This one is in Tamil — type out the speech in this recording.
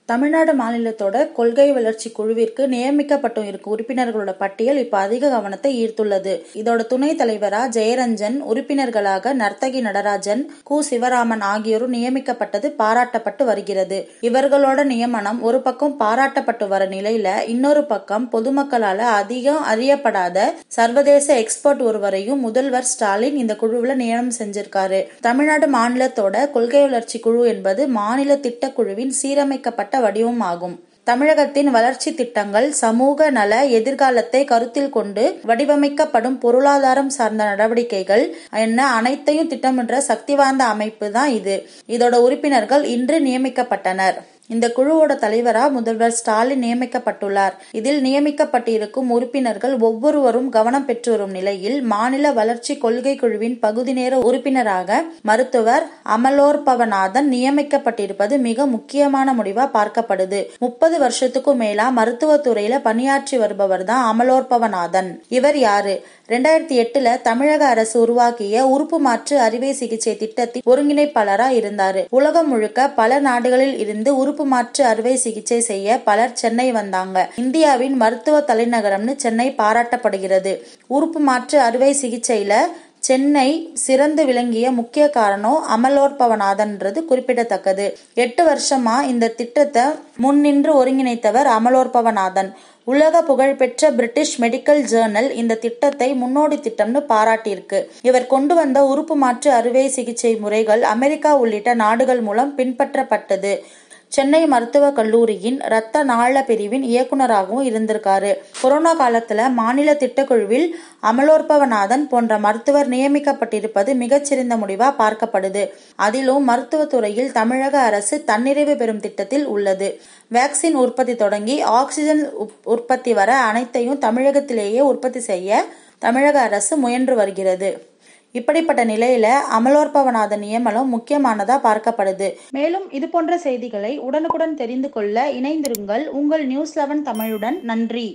தமிழ்நாடு மாநிலத்தோட கொள்கை வளர்ச்சி குழுவிற்கு நியமிக்கப்பட்டு இருக்கும் உறுப்பினர்களோட பட்டியல் இப்ப அதிக கவனத்தை ஈர்த்துள்ளது இதோட துணைத் தலைவரா ஜெயரஞ்சன் உறுப்பினர்களாக நர்த்தகி நடராஜன் கு சிவராமன் ஆகியோரும் நியமிக்கப்பட்டது பாராட்டப்பட்டு வருகிறது இவர்களோட நியமனம் ஒரு பக்கம் பாராட்டப்பட்டு வர நிலையில இன்னொரு பக்கம் பொதுமக்களால அதிகம் அறியப்படாத சர்வதேச எக்ஸ்பர்ட் ஒருவரையும் முதல்வர் ஸ்டாலின் இந்த குழுவுல நியமனம் செஞ்சிருக்காரு தமிழ்நாடு மாநிலத்தோட கொள்கை வளர்ச்சி குழு என்பது மாநில திட்டக்குழுவின் சீரமைக்கப்பட்ட வடிவம் ஆகும் தமிழகத்தின் வளர்ச்சி திட்டங்கள் சமூக நல எதிர்காலத்தை கருத்தில் கொண்டு வடிவமைக்கப்படும் பொருளாதாரம் சார்ந்த நடவடிக்கைகள் என்ன அனைத்தையும் திட்டமிடுற சக்தி வாய்ந்த அமைப்பு தான் இது இதோட உறுப்பினர்கள் இன்று நியமிக்கப்பட்டனர் இந்த குழுவோட தலைவரா முதல்வர் ஸ்டாலின் நியமிக்கப்பட்டுள்ளார் இதில் நியமிக்கப்பட்டிருக்கும் உறுப்பினர்கள் ஒவ்வொருவரும் கவனம் பெற்று வரும் நிலையில் மாநில வளர்ச்சி கொள்கை குழுவின் பகுதி நேர உறுப்பினராக மருத்துவர் அமலோற்பவநாதன் நியமிக்கப்பட்டிருப்பது மிக முக்கியமான முடிவா பார்க்கப்படுது முப்பது வருஷத்துக்கும் மேலா மருத்துவத்துறையில பணியாற்றி வருபவர் தான் அமலோற்பவநாதன் இவர் யாரு ரெண்டாயிரத்தி எட்டுல தமிழக அரசு உருவாக்கிய உறுப்பு மாற்று அறுவை சிகிச்சை திட்டத்தின் ஒருங்கிணைப்பாளரா இருந்தாரு உலகம் முழுக்க பல நாடுகளில் இருந்து உறுப்பு மாற்று அறுவை சிகிச்சை செய்ய பலர் சென்னை வந்தாங்க இந்தியாவின் மருத்துவ தலைநகரம்னு சென்னை பாராட்டப்படுகிறது உறுப்பு மாற்று அறுவை சிகிச்சையில சென்னை சிறந்து விளங்கிய முக்கிய காரணம் அமலோற்பவநாதன்றது குறிப்பிடத்தக்கது எட்டு வருஷமா இந்த திட்டத்தை முன்னின்று ஒருங்கிணைத்தவர் அமலோற்பவநாதன் உலக புகழ்பெற்ற பிரிட்டிஷ் மெடிக்கல் ஜேர்னல் இந்த திட்டத்தை முன்னோடி திட்டம்னு பாராட்டியிருக்கு இவர் கொண்டு வந்த உறுப்பு மாற்று அறுவை சிகிச்சை முறைகள் அமெரிக்கா உள்ளிட்ட நாடுகள் மூலம் பின்பற்றப்பட்டது சென்னை மருத்துவக் கல்லூரியின் இரத்த நாள பிரிவின் இயக்குநராகவும் இருந்திருக்காரு கொரோனா காலத்துல மாநில திட்டக்குழுவில் அமலோற்பவநாதன் போன்ற மருத்துவர் நியமிக்கப்பட்டிருப்பது மிகச்சிறந்த முடிவா பார்க்கப்படுது அதிலும் மருத்துவத்துறையில் தமிழக அரசு தன்னிறைவு பெறும் திட்டத்தில் உள்ளது வேக்சின் உற்பத்தி தொடங்கி ஆக்சிஜன் உற்பத்தி வர அனைத்தையும் தமிழகத்திலேயே உற்பத்தி செய்ய தமிழக அரசு முயன்று வருகிறது இப்படிப்பட்ட நிலையில அமலோற்பவநாதன் நியமனம் முக்கியமானதா பார்க்கப்படுது மேலும் இது போன்ற செய்திகளை உடனுக்குடன் தெரிந்து கொள்ள இணைந்திருங்கள் உங்கள் நியூஸ் லெவன் தமிழுடன் நன்றி